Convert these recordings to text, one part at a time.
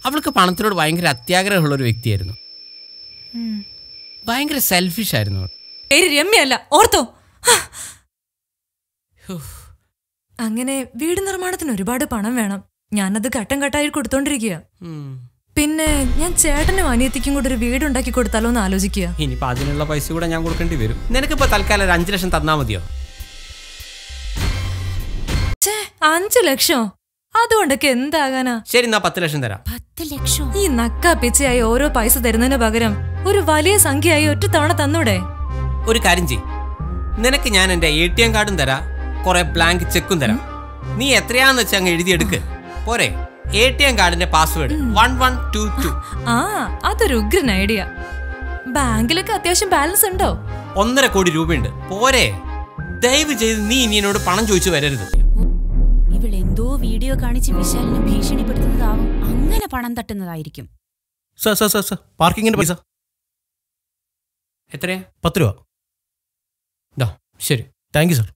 അവൾക്ക് പണത്തിനോട് ഭയങ്കര അത്യാഗ്രഹമുള്ള ഒരു വ്യക്തിയായിരുന്നു ഭയങ്കര സെൽഫിഷ് ആയിരുന്നു അവൾ. പേര് രമ്യല്ല ഓർത്തോ അങ്ങനെ വീട് നിർമ്മാണത്തിന് ഒരുപാട് പണം വേണം ഞാനത് ഘട്ടം ഘട്ടമായി കൊടുത്തോണ്ടിരിക്കുക ഉം. പിന്നെ ഞാൻ ചേട്ടനും അനിയത്തിക്കും കൂടെ ഒരു വീട് ഉണ്ടാക്കി കൊടുത്താലോ എന്ന് ആലോചിക്കുക ഇനിയിപ്പോ അതിനുള്ള പൈസ കൂടെ ഞാൻ കൊടുക്കേണ്ടി വരും നിനക്കിപ്പോ തൽക്കാലം ഒരു അഞ്ചു ലക്ഷം തന്നാ മതിയോ ഛേ അഞ്ചു ലക്ഷം അതുകൊണ്ടൊക്കെ എന്താകാനാ ശരി എന്നാ പത്ത് ലക്ഷം തരാം പത്ത് ലക്ഷം ഈ നക്ക പിച്ചയായി ഓരോ പൈസ തരുന്നതിന് പകരം ഒരു വലിയ സംഖ്യയായി ഒറ്റ തവണ തന്നൂടെ ഒരു കാര്യം ചെയ് നിനക്ക് ഞാൻ എന്റെ എ ടി എം കാർഡും തരാം കുറെ ബ്ലാങ്ക് ചെക്കും തരാം നീ എത്രയാന്ന് വെച്ചാൽ അങ്ങ് എഴുതിയെടുക്ക് പോരെ എ ടി എം കാർഡിന്റെ password one one two two ആ അതൊരു ഉഗ്രൻ ഐഡിയ ബാങ്കിലൊക്കെ അത്യാവശ്യം ബാലൻസ് ഉണ്ടോ ഒന്നര കോടി രൂപയുണ്ട് പോരെ ദയവ് ചെയ്ത് നീ ഇനി എന്നോട് പണം ചോദിച്ചു വരരുത് ഇവൾ എന്തോ വീഡിയോ കാണിച്ച് വിശാലിനെ ഭീഷണിപ്പെടുത്തുന്നതാവും അങ്ങനെ പണം തട്ടുന്നതായിരിക്കും സാർ സാർ സാർ സാർ പാർക്കിങ്ങിന്റെ പൈസ എത്രയാ പത്ത് രൂപ ദാ ശരി താങ്ക് യു സാർ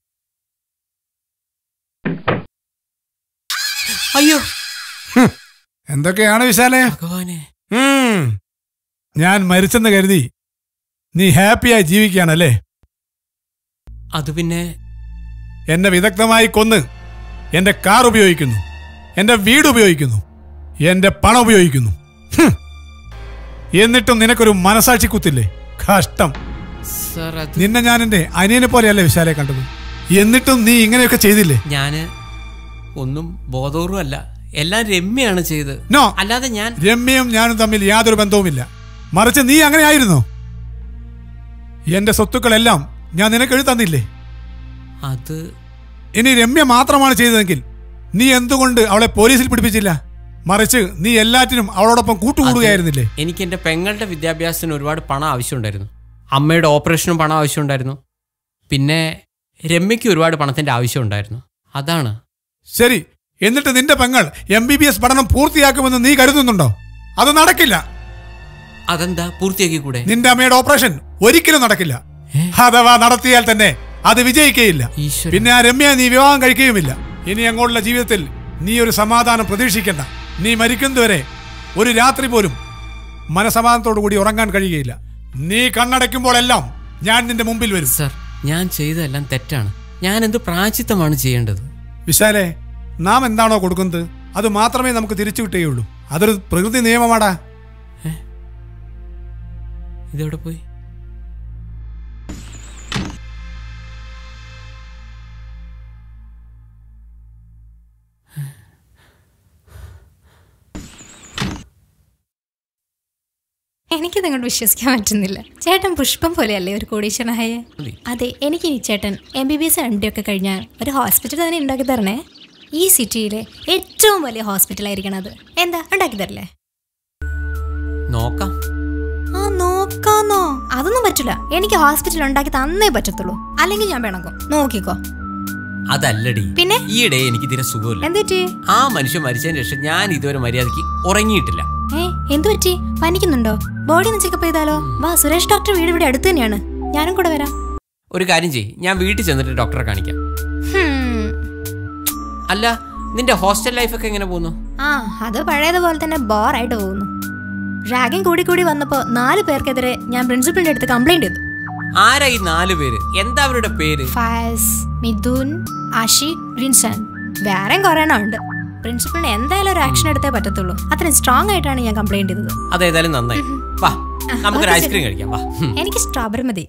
അയ്യോ എന്തൊക്കെയാണ് വിശാലേ ഭഗവാനെ ഉം. ഞാൻ മരിച്ചെന്ന് കരുതി നീ ഹാപ്പിയായി ജീവിക്കുകയാണല്ലേ അത് പിന്നെ എന്നെ വിദഗ്ധമായി കൊന്ന് എന്റെ കാർ ഉപയോഗിക്കുന്നു എന്റെ വീട് ഉപയോഗിക്കുന്നു എന്റെ പണം ഉപയോഗിക്കുന്നു ഹും. എന്നിട്ടും നിനക്കൊരു മനസാക്ഷി കുത്തില്ലേ കഷ്ടം സർ അത് നിന്നെ ഞാൻ എന്റെ അനിയനെ പോലെയല്ലേ വിശാലെ കണ്ടത് എന്നിട്ടും നീ ഇങ്ങനെയൊക്കെ ചെയ്തില്ലേ ഞാന് ഒന്നും ബോധപൂർവം അല്ല എല്ലാം രമ്യാണ് ചെയ്ത് നോ അല്ലാതെ ഞാൻ രമ്യയും ഞാനും തമ്മിൽ യാതൊരു ബന്ധവുമില്ല മറിച്ച് നീ അങ്ങനെ ആയിരുന്നോ എന്റെ സ്വത്തുക്കളെല്ലാം ഞാൻ നിനക്ക് എഴുതി തന്നില്ലേ അത് ഇനി രമ്യ മാത്രമാണ് ചെയ്തതെങ്കിൽ നീ എന്തുകൊണ്ട് അവളെ പോലീസിൽ പിടിപ്പിച്ചില്ല മറിച്ച് നീ എല്ലാറ്റിനും അവളോടൊപ്പം കൂട്ടുകൂടുകയായിരുന്നില്ലേ എനിക്ക് എന്റെ പെങ്ങളുടെ വിദ്യാഭ്യാസത്തിന് ഒരുപാട് പണം ആവശ്യമുണ്ടായിരുന്നു അമ്മയുടെ ഓപ്പറേഷനും പണം ആവശ്യമുണ്ടായിരുന്നു പിന്നെ രമ്യയ്ക്ക് ഒരുപാട് പണത്തിന്റെ ആവശ്യമുണ്ടായിരുന്നു അതാണ് ശരി എന്നിട്ട് നിന്റെ പെങ്ങൾ എം ബി ബി എസ് പഠനം പൂർത്തിയാക്കുമെന്ന് നീ കരുതുന്നുണ്ടോ അത് നടക്കില്ല അതെന്താ പൂർത്തിയാക്കി കൂടെ നിന്റെ അമ്മയുടെ ഓപ്പറേഷൻ ഒരിക്കലും നടക്കില്ല അഥവാ നടത്തിയാൽ തന്നെ അത് വിജയിക്കുകയില്ല ഈശ്വര പിന്നെ ആ രമ്യ നീ വിവാഹം കഴിക്കുകയുമില്ല ഇനി അങ്ങോട്ടുള്ള ജീവിതത്തിൽ നീ ഒരു സമാധാനം പ്രതീക്ഷിക്കണ്ട നീ മരിക്കുന്നതുവരെ ഒരു രാത്രി പോലും മനസമാധാനത്തോടു കൂടി ഉറങ്ങാൻ കഴിയുകയില്ല നീ കണ്ണടയ്ക്കുമ്പോഴെല്ലാം ഞാൻ നിന്റെ മുമ്പിൽ വരും സർ ഞാൻ ചെയ്തതെല്ലാം തെറ്റാണ് ഞാൻ എന്ത് പ്രാചിത്തമാണ് ചെയ്യേണ്ടത് വിശാലെ നാം എന്താണോ കൊടുക്കുന്നത് അത് മാത്രമേ നമുക്ക് തിരിച്ചു കിട്ടുകയുള്ളൂ അതൊരു പ്രകൃതി നിയമമാടാ ഇതെവിടെ പോയി എനിക്കിത് അങ്ങോട്ട് വിശ്വസിക്കാൻ പറ്റുന്നില്ല ചേട്ടൻ പുഷ്പം പോലെയല്ലേ ഒരു കോടീശ്വരനായ അതെ എനിക്ക് ഈ ചേട്ടൻ M B B S M D ഒക്കെ കഴിഞ്ഞാൽ ഒരു ഹോസ്പിറ്റൽ തന്നെ ഉണ്ടാക്കി തരണേ ഈ സിറ്റിയിലെ ഏറ്റവും വലിയ ഹോസ്പിറ്റലായിരിക്കണം അത് എന്താ ഉണ്ടാക്കി തരില്ലേ നോക്കാം ആ നോക്കാന്നോ അതൊന്നും പറ്റില്ല എനിക്ക് ഹോസ്പിറ്റൽ ഉണ്ടാക്കി തന്നേ പറ്റത്തുള്ളൂ അല്ലെങ്കിൽ ഞാൻ പിണക്കും നോക്കിക്കോ അതല്ലടി പിന്നെ? ഈയിടെ എനിക്ക് തീരെ സുഖമില്ല എന്തുപറ്റി ആ മനുഷ്യൻ മരിച്ചതിന് ശേഷം ഞാൻ ഇതുവരെ മര്യാദയ്ക്ക് ഉറങ്ങിയിട്ടില്ല ഏ എന്തു പറ്റി പനിക്കുന്നുണ്ടോ ബോഡി ഒന്ന് ചെക്കപ്പ് ചെയ്താലോ വാ സുരേഷ് ഡോക്ടർ വീട് ഇവിടെ അടുത്ത് തന്നെയാണ് ഞാനും കൂടെ വരാം ഒരു കാര്യം ചെയ്യ് ഞാൻ വീട്ടിൽ ചെന്നിട്ട് ഡോക്ടറെ കാണിക്കാം ഹും. അല്ല നിന്റെ ഹോസ്റ്റൽ ലൈഫൊക്കെ എങ്ങനെ പോകുന്നു ആ അത് പഴയതുപോലെ തന്നെ ബോറായിട്ട് പോകുന്നു റാഗിങ് കൂടി കൂടി വന്നപ്പോ നാല് പേർക്കെതിരെ ഞാൻ പ്രിൻസിപ്പലിന്റെ അടുത്ത് കംപ്ലൈന്റ് ചെയ്തു ആരാ ഈ നാല് പേര് എന്താ അവരുടെ പേര് ഫാസ് മിഥുൻ ആഷിഖ് റിൻസാൻ വേറെയും കുറെ എണ്ണം ഉണ്ട് പ്രിൻസിപ്പലിന് എന്തായാലും ഒരു ആക്ഷൻ എടുത്തേ പറ്റത്തുള്ളൂ അത്രയും സ്ട്രോങ് ആയിട്ടാണ് ഞാൻ കംപ്ലൈന്റ് ചെയ്തത് അതേതായാലും നന്നായി വാ നമുക്കൊരു ഓക്കേ, ഐസ്ക്രീം ശരി. കഴിക്കാം വാ ഹും. എനിക്ക് സ്ട്രോബെറി മതി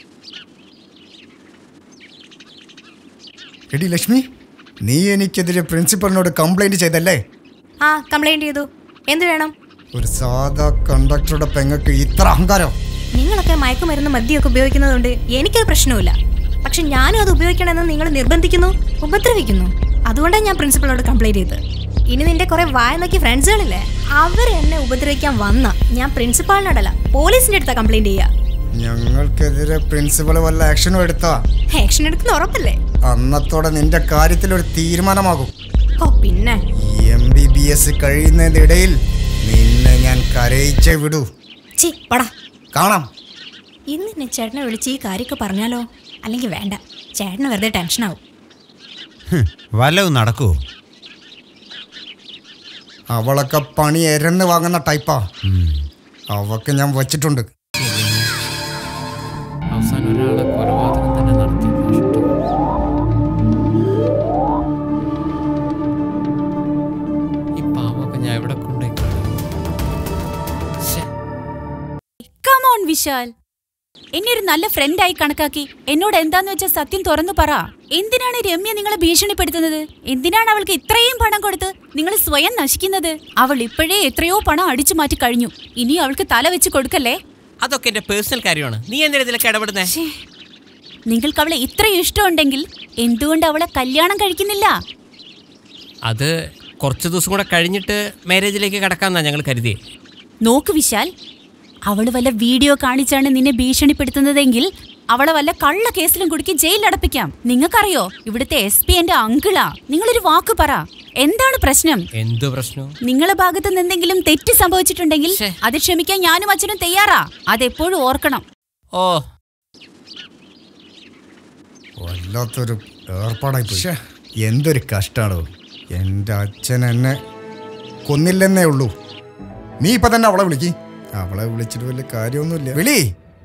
എടി ലക്ഷ്മി നീ എനിക്കെതിരെ പ്രിൻസിപ്പലിനോട് കംപ്ലൈന്റ് ചെയ്തല്ലേ ആ കംപ്ലൈന്റ് ചെയ്തു എന്ത് വേണം ഒരു സാധാ കണ്ടക്ടറുടെ പെങ്ങക്ക് ഇത്ര അഹങ്കാരം നിങ്ങളൊക്കെ മയക്കുമരുന്ന് മദ്യമൊക്കെ ഉപയോഗിക്കുന്നതുകൊണ്ട് എനിക്കൊരു പ്രശ്നവുമില്ല പക്ഷെ ഞാനും അത് ഉപയോഗിക്കണമെന്ന് നിങ്ങൾ നിർബന്ധിക്കുന്നു ഉപദ്രവിക്കുന്നു അതുകൊണ്ടാണ് ഞാൻ പ്രിൻസിപ്പളിനോട് കംപ്ലൈന്റ് ചെയ്തത് ഇനി നിന്റെ കുറെ വായ നോക്കി ഫ്രണ്ട്സുകളില്ലേ അവർ എന്നെ ഉപദ്രവിക്കാൻ വന്ന ഞാൻ പ്രിൻസിപ്പാളിനോടല്ല പോലീസിന്റെ അടുത്താ കംപ്ലൈന്റ് ചെയ്യുക ഞങ്ങൾക്കെതിരെ പ്രിൻസിപ്പൽ വല്ല ആക്ഷനും എടുത്താ ആക്ഷൻ എടുക്കുന്ന ഉറപ്പല്ലേ അന്നത്തോടെ നിന്റെ കാര്യത്തിൽ ഒരു തീരുമാനമാകും ഓ പിന്നെ എം ബി ബി എസ് കഴിയുന്നതിനിടയിൽ നിന്നെ ഞാൻ കരയിച്ചേ വിടൂ ചി പടാ കാണാം ഇന്ന് എന്നെ ചേട്ടനെ വിളിച്ച് ഈ കാര്യമൊക്കെ പറഞ്ഞാലോ അല്ലെങ്കിൽ വേണ്ട ചേട്ടന് വെറുതെ ടെൻഷനാവും വല്ലതും നടക്കുവോ അവളൊക്കെ പണി എരന്ന് വാങ്ങുന്ന ടൈപ്പാ അവക്ക് ഞാൻ വച്ചിട്ടുണ്ട് അവസാനം ഒരാളെ കൊലപാതകം തന്നെ നടത്തി കഷ്ടം. ഈ പാവമൊക്കെ ഞാൻ എവിടെ കൊണ്ടുപോയി കളയും? ശ്ശെ. കമോൺ വിശാൽ എന്നെ ഒരു നല്ല ഫ്രണ്ടായി കണക്കാക്കി എന്നോട് എന്താന്ന് വെച്ചാൽ സത്യം തുറന്നു പറ എന്തിനാണ് രമ്യ നിങ്ങളെ ഭീഷണിപ്പെടുത്തുന്നത് എന്തിനാണ് അവൾക്ക് ഇത്രയും പണം കൊടുത്ത് നിങ്ങൾ സ്വയം നശിക്കുന്നത് അവൾ ഇപ്പോഴേ എത്രയോ പണം അടിച്ചു മാറ്റി കഴിഞ്ഞു ഇനി അവൾക്ക് തല വെച്ച് കൊടുക്കല്ലേ അതൊക്കെ എന്റെ പേഴ്സണൽ കാര്യമാണ് നീ എന്തിനാ ഇതിലൊക്കെ ഇടപെടുന്നേ ഛേ, നിങ്ങൾക്ക് അവളെ ഇത്രയും ഇഷ്ടമുണ്ടെങ്കിൽ എന്തുകൊണ്ട് അവളെ കല്യാണം കഴിക്കുന്നില്ല അത് കുറച്ച് ദിവസം കൂടെ കഴിഞ്ഞിട്ട് മാരേജിലേക്ക് കടക്കാന്നാ ഞങ്ങൾ കരുതിയേ നോക്ക് വിശാൽ അവള് വല്ല വീഡിയോ കാണിച്ചാണ് നിന്നെ ഭീഷണിപ്പെടുത്തുന്നതെങ്കിൽ അവളെ വല്ല കള്ള കേസിലും കുടുക്കി ജയിലിലടപ്പിക്കാം നിങ്ങൾക്കറിയോ ഇവിടുത്തെ എസ് പി എന്റെ അങ്കിളാ നിങ്ങളൊരു വാക്ക് പറ എന്താണ് പ്രശ്നം എന്തു പ്രശ്നം നിങ്ങളെ ഭാഗത്ത് നിന്ന് എന്തെങ്കിലും തെറ്റ് സംഭവിച്ചിട്ടുണ്ടെങ്കിൽ ശ്ശേ. അത് ക്ഷമിക്കാൻ ഞാനും അച്ഛനും തയ്യാറാ അതെപ്പോഴും ഓർക്കണം ഓ വല്ലാത്തൊരു ഏർപ്പാടായി പോയി എന്തൊരു കഷ്ടാണോ എൻ്റെ അച്ഛൻ എന്നെ കൊന്നില്ലെന്നേ ഉള്ളൂ നീ ഇപ്പൊ തന്നെ അവളെ വിളിക്ക് അവളെ വിളിച്ചിട്ട് വലിയ കാര്യമൊന്നുമില്ല വിളി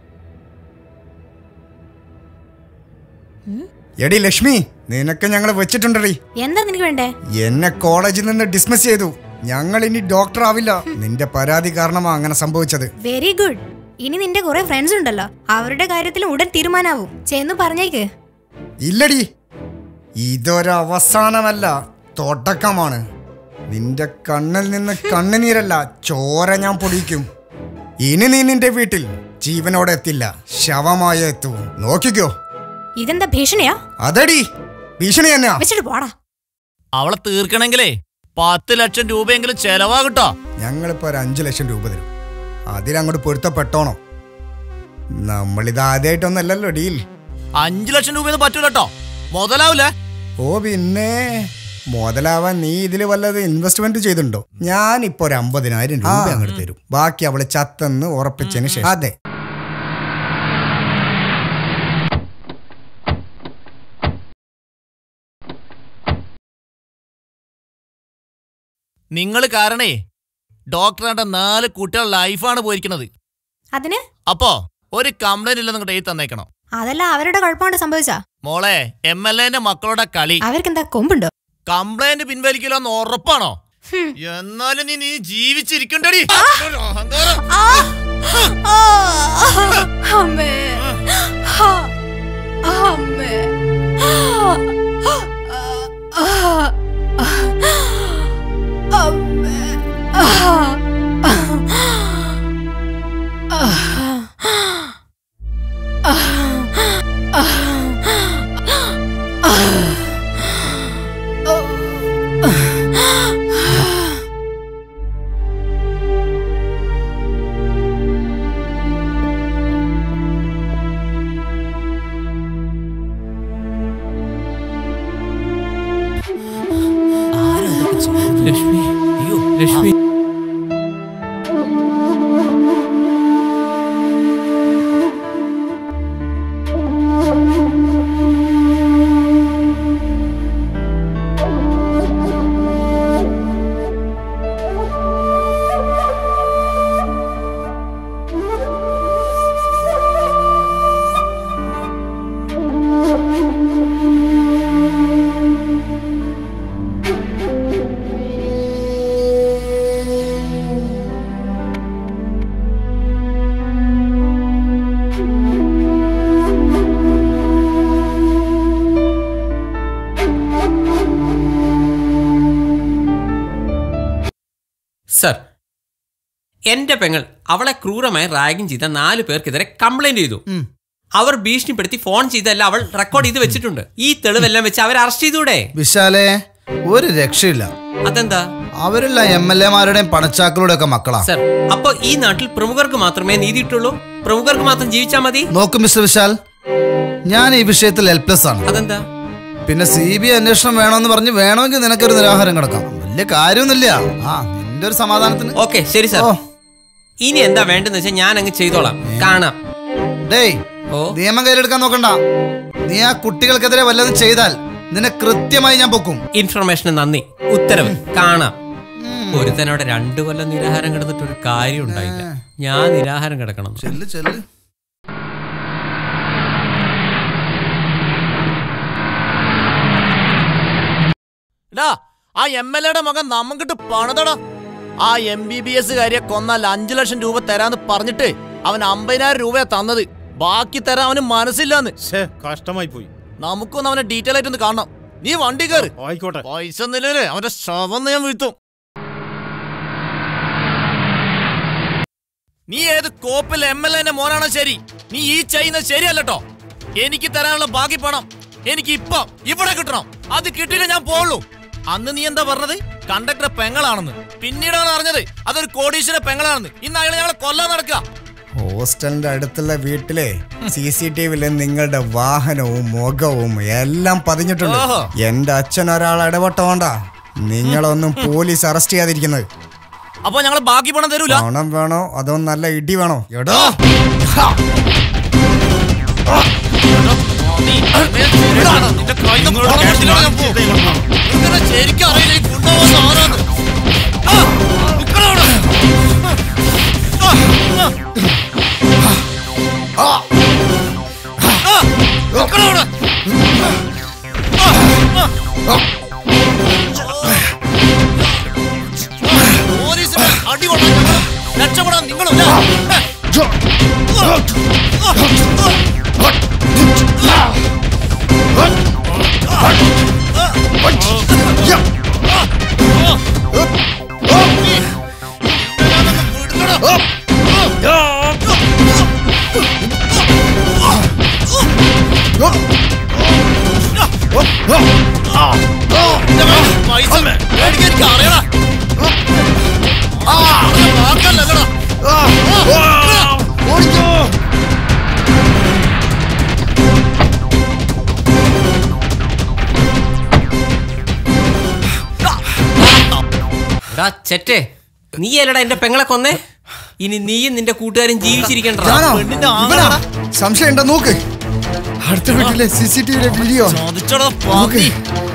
എടി ലക്ഷ്മി നിനക്ക് ഞങ്ങൾ വെച്ചിട്ടുണ്ടടി എന്താ നിനക്ക് വേണ്ടേ എന്നെ കോളേജിൽ നിന്ന് ഡിസ്മിസ് ചെയ്തു ഞങ്ങൾ ഇനി ഡോക്ടർ ആവില്ല നിന്റെ പരാതി കാരണമാ അങ്ങനെ സംഭവിച്ചത് വെരി ഗുഡ് ഇനി നിന്റെ കുറെ ഫ്രണ്ട്സ് ഉണ്ടല്ലോ അവരുടെ കാര്യത്തിൽ ഉടൻ തീരുമാനാവും ചെന്ന് പറഞ്ഞേക്ക് ഇല്ലടി ഇതൊരവസാനമല്ല തുടക്കമാണ് നിന്റെ കണ്ണിൽ നിന്ന് കണ്ണുനീരല്ല ചോര ഞാൻ പൊടിക്കും ഇനി നീ നിന്റെ വീട്ടിൽ ജീവനോടെ എത്തില്ല ശവമായ എത്തൂ നോക്കിക്കോ ഇതെന്താ ഭീഷണിയാ അതടി ഭീഷണി തന്നെയാ വെച്ചിട്ട് പോടാ അവളെ തീർക്കണമെങ്കിലേ പത്ത് ലക്ഷം രൂപയെങ്കിലും ചെലവാകട്ടോ ഞങ്ങളിപ്പോ ഒരു അഞ്ചു ലക്ഷം രൂപ തരും അതിലങ്ങോട്ട് പൊരുത്തപ്പെട്ടോണം നമ്മളിത് ആദ്യമായിട്ടൊന്നല്ലല്ലോ ഡീൽ അഞ്ചു ലക്ഷം രൂപയൊന്നും പറ്റൂലട്ടോ മുതലാവൂലേ ഓ പിന്നെ മുതലാവാൻ നീ ഇതിൽ വല്ലത് ഇൻവെസ്റ്റ്മെന്റ് ചെയ്തിട്ടുണ്ടോ ഞാൻ ഇപ്പൊ ഒരു അമ്പതിനായിരം രൂപ അങ്ങോട്ട് തരും ബാക്കി അവള് ചത്തെന്ന് ഉറപ്പിച്ചതിന് ശേഷം അതെ നിങ്ങൾ കാരണേ ഡോക്ടറുടെ നാല് കുട്ടികളുടെ ലൈഫാണ് പോയിരിക്കുന്നത് അതിന് അപ്പോ ഒരു കംപ്ലൈന്റ് ഇല്ലെന്ന് ഇങ്ങോട്ട് എഴുതി തന്നേക്കണം അതല്ല അവരുടെ കുഴപ്പമുണ്ട് സംഭവിച്ചാ മോളെ എം എൽ എന്റെ മക്കളുടെ കളി അവർക്കെന്താ കൊമ്പുണ്ടോ കംപ്ലൈന്റ് പിൻവലിക്കില്ലെന്ന് ഉറപ്പാണോ എന്നാലും നീ നീ ജീവിച്ചിരിക്കണ്ടടി അമ്മേ അമ്മേ ലക്ഷ്മി അയ്യോ ലക്ഷ്മി സർ എന്റെ പെങ്ങൾ അവളെ ക്രൂരമായി റാഗിങ് ചെയ്ത നാല് പേർക്കെതിരെ കംപ്ലൈന്റ് ചെയ്തു അവർ ഭീഷണിപ്പെടുത്തി ഫോൺ ചെയ്തല്ല അവൾ റെക്കോർഡ് ചെയ്ത് വെച്ചിട്ടുണ്ട് ഈ തെളിവെല്ലാം വെച്ച് അവരെ അറസ്റ്റ് ചെയ്തൂടെ വിശാലെ ഒരു രക്ഷയില്ല അതെന്താ അവരെല്ലാം എം എൽ എമാരുടെയും പണച്ചാക്കളുടെ ഒക്കെ മക്കളാ സർ അപ്പൊ ഈ നാട്ടിൽ പ്രമുഖർക്ക് മാത്രമേ നീതി കിട്ടുള്ളൂ പ്രമുഖർക്ക് മാത്രം ജീവിച്ചാൽ മതി നോക്ക് മിസ്റ്റർ വിശാൽ ഞാൻ ഈ വിഷയത്തിൽ ഹെൽപ്ലെസ് ആണ് അതെന്താ പിന്നെ സി ബി ഐ അന്വേഷണം വേണമെന്ന് പറഞ്ഞ് വേണമെങ്കിൽ നിനക്കൊരു നിരാഹാരം കിടക്കാം വലിയ കാര്യമൊന്നുമില്ല ആ നിന്റെ ഒരു സമാധാനത്തിന് ഓക്കെ ശരി സർ ഓ ഇനി എന്താ വേണ്ടെന്ന് വെച്ചാൽ ഞാൻ അങ്ങ് ചെയ്തോളാം കാണാം ഡേയ് ഓ നിയമം കയ്യിലെടുക്കാൻ നോക്കണ്ട നീ ആ കുട്ടികൾക്കെതിരെ വല്ലതും ചെയ്താൽ നിന്നെ കൃത്യമായി ഞാൻ പൊക്കും ഇൻഫർമേഷന് നന്ദി ഉത്തരവ് കാണാം ഉം. ഒരുത്തനവിടെ രണ്ടു കൊല്ലം നിരാഹാരം കിടന്നിട്ട് ഒരു കാര്യം ഉണ്ടായില്ല ഞാൻ നിരാഹാരം കിടക്കണം ചെല്ല് ചെല്ല് എടാ ആ എം എൽ എയുടെ മകൻ നമുക്കിട്ട് പണിതടാ ആ എം ബി ബി എസ് കാരിയെ കൊന്നാൽ അഞ്ചു ലക്ഷം രൂപ തരാന്ന് പറഞ്ഞിട്ട് അവൻ അമ്പതിനായിരം രൂപയാ തന്നത് ബാക്കി തരാൻ അവന് മനസ്സില്ലാന്ന് കഷ്ടമായി പോയി നമുക്കൊന്ന് അവനെ ഡീറ്റെയിൽ ആയിട്ട് ഒന്ന് കാണണം നീ വണ്ടി കയറി ആയിക്കോട്ടെ പൈസ നിലയില് അവന്റെ ശവം ഞാൻ വീഴ്ത്തും നീ ഏത് കോപ്പിൽ എം എൽ എന്റെ മോനാണോ ശരി നീ ഈ ചെയ്യുന്നത് ശരിയല്ലട്ടോ എനിക്ക് തരാനുള്ള ബാക്കി പണം എനിക്ക് ഇപ്പം ഇവിടെ കിട്ടണം അത് കിട്ടിയിട്ടേ ഞാൻ പോവുള്ളൂ അന്ന് നീ എന്താ പറഞ്ഞത് കണ്ടക്ടർ പെങ്ങളാണെന്ന് പിന്നീടാണ് അറിഞ്ഞത് അതൊരു കോടീശ്വര പെങ്ങളാണെന്ന് ഇന്ന് അയാൾ ഞങ്ങളെ കൊല്ലാൻ നടക്കുക ഹോസ്റ്റലിന്റെ അടുത്തുള്ള വീട്ടിലെ സി സി ടി വിയിൽ നിങ്ങളുടെ വാഹനവും മുഖവും എല്ലാം പതിഞ്ഞിട്ടുണ്ട് ഓഹോ. എന്റെ അച്ഛൻ ഒരാൾ ഇടപെട്ടോണ്ട നിങ്ങളൊന്നും പോലീസ് അറസ്റ്റ് ചെയ്യാതിരിക്കുന്നത് അപ്പൊ ഞങ്ങൾ ബാക്കി പണം തരൂല പണം വേണോ അതോ നല്ല ഇടി വേണോ എടോ നീ ഇതാണ് നിന്റെ കയ്യിൽ നിന്ന് പണം കൊടുത്തില്ലാതെ ഞാൻ പോവും. നിനക്കെന്നെ ശരിക്കും അറിയില്ല ഈ ഗുണ്ടോന്ന് ആരാന്ന്. ആ, നിക്കടാ അവിടെ. ആ, ആ. ആ. ആ, നിക്കടാ അവിടെ. ആ, ആ. പോലീസിന് അടി കൊള്ളാൻ ഞങ്ങൾ രക്ഷപ്പെടാൻ നിങ്ങളുമില്ല പൈസ മേടിക്കാൻ എനിക്ക് അറിയണം ആ വാക്കല്ലടാ എടാ ചെറ്റേ നീ അല്ലടാ എന്റെ പെങ്ങളെ കൊന്നേ ഇനി നീയും നിന്റെ കൂട്ടുകാരും ജീവിച്ചിരിക്കണ്ട ഞാനോ പെണ്ണിന്റെ ഇവനാ? ആങ്ങളാടാ. സംശയം ഉണ്ടോ നോക്ക് അടുത്ത വീട്ടിലെ സി സി ടി വിയിലെ വീഡിയോ ചോദിച്ചോടാ നോക്ക് പാപ്പി